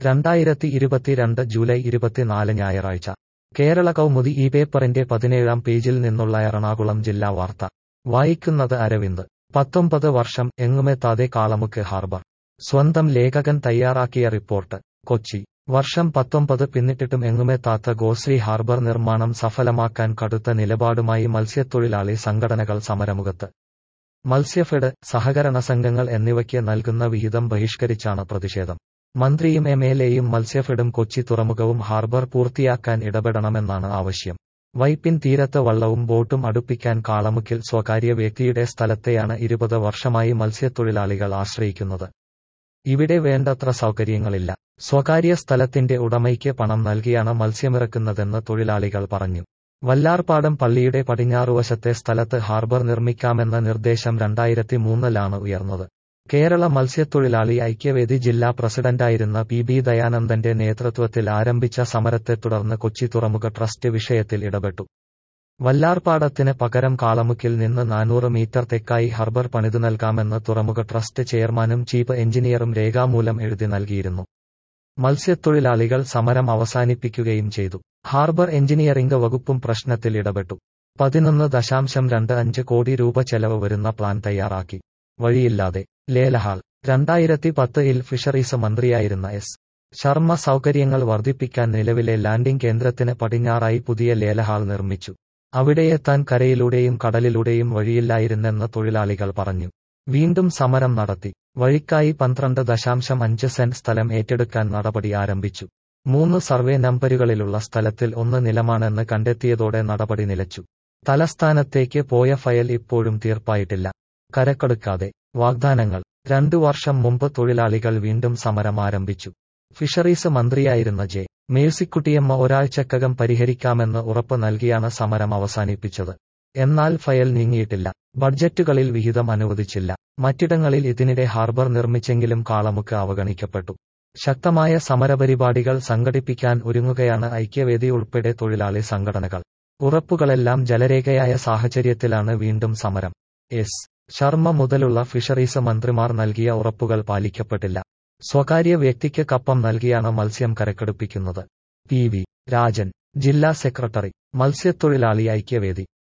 രണ്ടായിരത്തി ഇരുപത്തിരണ്ട് ജൂലൈ ഇരുപത്തിനാല് ഞായറാഴ്ച കേരള കൗമുദി ഈ പേപ്പറിന്റെ പതിനേഴാം പേജിൽ നിന്നുള്ള എറണാകുളം ജില്ലാ വാർത്ത വായിക്കുന്നത് അരവിന്ദ് പത്തൊമ്പത് വർഷം എങ്ങുമെത്താതെ കാളമുക്ക് ഹാർബർ സ്വന്തം ലേഖകൻ തയ്യാറാക്കിയ റിപ്പോർട്ട് കൊച്ചി വർഷം പത്തൊമ്പത് പിന്നിട്ടിട്ടും എങ്ങുമെത്താത്ത ഗോശ്രീ ഹാർബർ നിർമ്മാണം സഫലമാക്കാൻ കടുത്ത നിലപാടുമായി മത്സ്യത്തൊഴിലാളി സംഘടനകൾ സമരമുഖത്ത് മത്സ്യഫെഡ് സഹകരണ സംഘങ്ങൾ എന്നിവയ്ക്ക് നൽകുന്ന വിഹിതം ബഹിഷ്കരിച്ചാണ് പ്രതിഷേധം മന്ത്രിയും എം എൽ എയും മത്സ്യഫെഡും കൊച്ചി തുറമുഖവും ഹാർബർ പൂർത്തിയാക്കാൻ ഇടപെടണമെന്നാണ് ആവശ്യം വൈപ്പിൻ തീരത്ത് വള്ളവും ബോട്ടും അടുപ്പിക്കാൻ കാളമുക്കിൽ സ്വകാര്യ വ്യക്തിയുടെ സ്ഥലത്തെയാണ് ഇരുപത് വർഷമായി മത്സ്യത്തൊഴിലാളികൾ ആശ്രയിക്കുന്നത് ഇവിടെ വേണ്ടത്ര സൗകര്യങ്ങളില്ല സ്വകാര്യ സ്ഥലത്തിന്റെ ഉടമയ്ക്ക് പണം നൽകിയാണ് മത്സ്യമിറക്കുന്നതെന്ന് തൊഴിലാളികൾ പറഞ്ഞു വല്ലാർപാടം പള്ളിയുടെ പടിഞ്ഞാറുവശത്തെ സ്ഥലത്ത് ഹാർബർ നിർമ്മിക്കാമെന്ന നിർദ്ദേശം രണ്ടായിരത്തി മൂന്നിലാണ് ഉയർന്നത് കേരള മത്സ്യത്തൊഴിലാളി ഐക്യവേദി ജില്ലാ പ്രസിഡന്റായിരുന്ന പി ബി ദയാനന്ദന്റെ നേതൃത്വത്തിൽ ആരംഭിച്ച സമരത്തെ തുടർന്ന് കൊച്ചി തുറമുഖ ട്രസ്റ്റ് വിഷയത്തിൽ ഇടപെട്ടു വല്ലാർപാടത്തിന് പകരം കാളമുക്കിൽ നിന്ന് നാനൂറ് മീറ്റർ തെക്കായി ഹാർബർ പണിതു നൽകാമെന്ന് തുറമുഖ ട്രസ്റ്റ് ചെയർമാനും ചീഫ് എഞ്ചിനീയറും രേഖാമൂലം എഴുതി നൽകിയിരുന്നു മത്സ്യത്തൊഴിലാളികൾ സമരം അവസാനിപ്പിക്കുകയും ചെയ്തു ഹാർബർ എഞ്ചിനീയറിംഗ് വകുപ്പും പ്രശ്നത്തിൽ ഇടപെട്ടു പതിനൊന്ന് ദശാംശം രണ്ട് അഞ്ച് കോടി രൂപ ചെലവ് വരുന്ന പ്ലാൻ തയ്യാറാക്കി വഴിയില്ലാതെ ലേലഹാൾ രണ്ടായിരത്തി പത്തിൽ ഫിഷറീസ് മന്ത്രിയായിരുന്ന എസ് ശർമ്മ സൗകര്യങ്ങൾ വർദ്ധിപ്പിക്കാൻ നിലവിലെ ലാൻഡിംഗ് കേന്ദ്രത്തിന് പടിഞ്ഞാറായി പുതിയ ലേലഹാൾ നിർമ്മിച്ചു അവിടെയെത്താൻ കരയിലൂടെയും കടലിലൂടെയും വഴിയില്ലായിരുന്നെന്ന് തൊഴിലാളികൾ പറഞ്ഞു വീണ്ടും സമരം നടത്തി വഴിക്കായി പന്ത്രണ്ട് ദശാംശം അഞ്ച് സെന്റ് സ്ഥലം ഏറ്റെടുക്കാൻ നടപടി ആരംഭിച്ചു മൂന്ന് സർവേ നമ്പരുകളിലുള്ള സ്ഥലത്തിൽ ഒന്ന് നിലമാണെന്ന് കണ്ടെത്തിയതോടെ നടപടി നിലച്ചു തലസ്ഥാനത്തേക്ക് പോയ ഫയൽ ഇപ്പോഴും തീർപ്പായിട്ടില്ല കരക്കെടുക്കാതെ വാഗ്ദാനങ്ങൾ രണ്ടു വർഷം മുമ്പ് തൊഴിലാളികൾ വീണ്ടും സമരം ആരംഭിച്ചു ഫിഷറീസ് മന്ത്രിയായിരുന്ന ജെ മേഴ്സിക്കുട്ടിയമ്മ ഒരാഴ്ചക്കകം പരിഹരിക്കാമെന്ന് ഉറപ്പ് നൽകിയാണ് സമരം അവസാനിപ്പിച്ചത് എന്നാൽ ഫയൽ നീങ്ങിയിട്ടില്ല ബഡ്ജറ്റുകളിൽ വിഹിതം അനുവദിച്ചില്ല മറ്റിടങ്ങളിൽ ഇതിനിടെ ഹാർബർ നിർമ്മിച്ചെങ്കിലും കാളമുക്ക് അവഗണിക്കപ്പെട്ടു ശക്തമായ സമരപരിപാടികൾ സംഘടിപ്പിക്കാൻ ഒരുങ്ങുകയാണ് ഐക്യവേദി ഉൾപ്പെടെ തൊഴിലാളി സംഘടനകൾ ഉറപ്പുകളെല്ലാം ജലരേഖയായ സാഹചര്യത്തിലാണ് വീണ്ടും സമരം എസ് ശർമ്മ മുതലുള്ള ഫിഷറീസ് മന്ത്രിമാർ നൽകിയ ഉറപ്പുകൾ പാലിക്കപ്പെട്ടില്ല സ്വകാര്യ വ്യക്തിക്ക് കപ്പം നൽകിയാണ് മത്സ്യം കരക്കെടുപ്പിക്കുന്നത് പി വി രാജൻ ജില്ലാ സെക്രട്ടറി മത്സ്യത്തൊഴിലാളി ഐക്യവേദി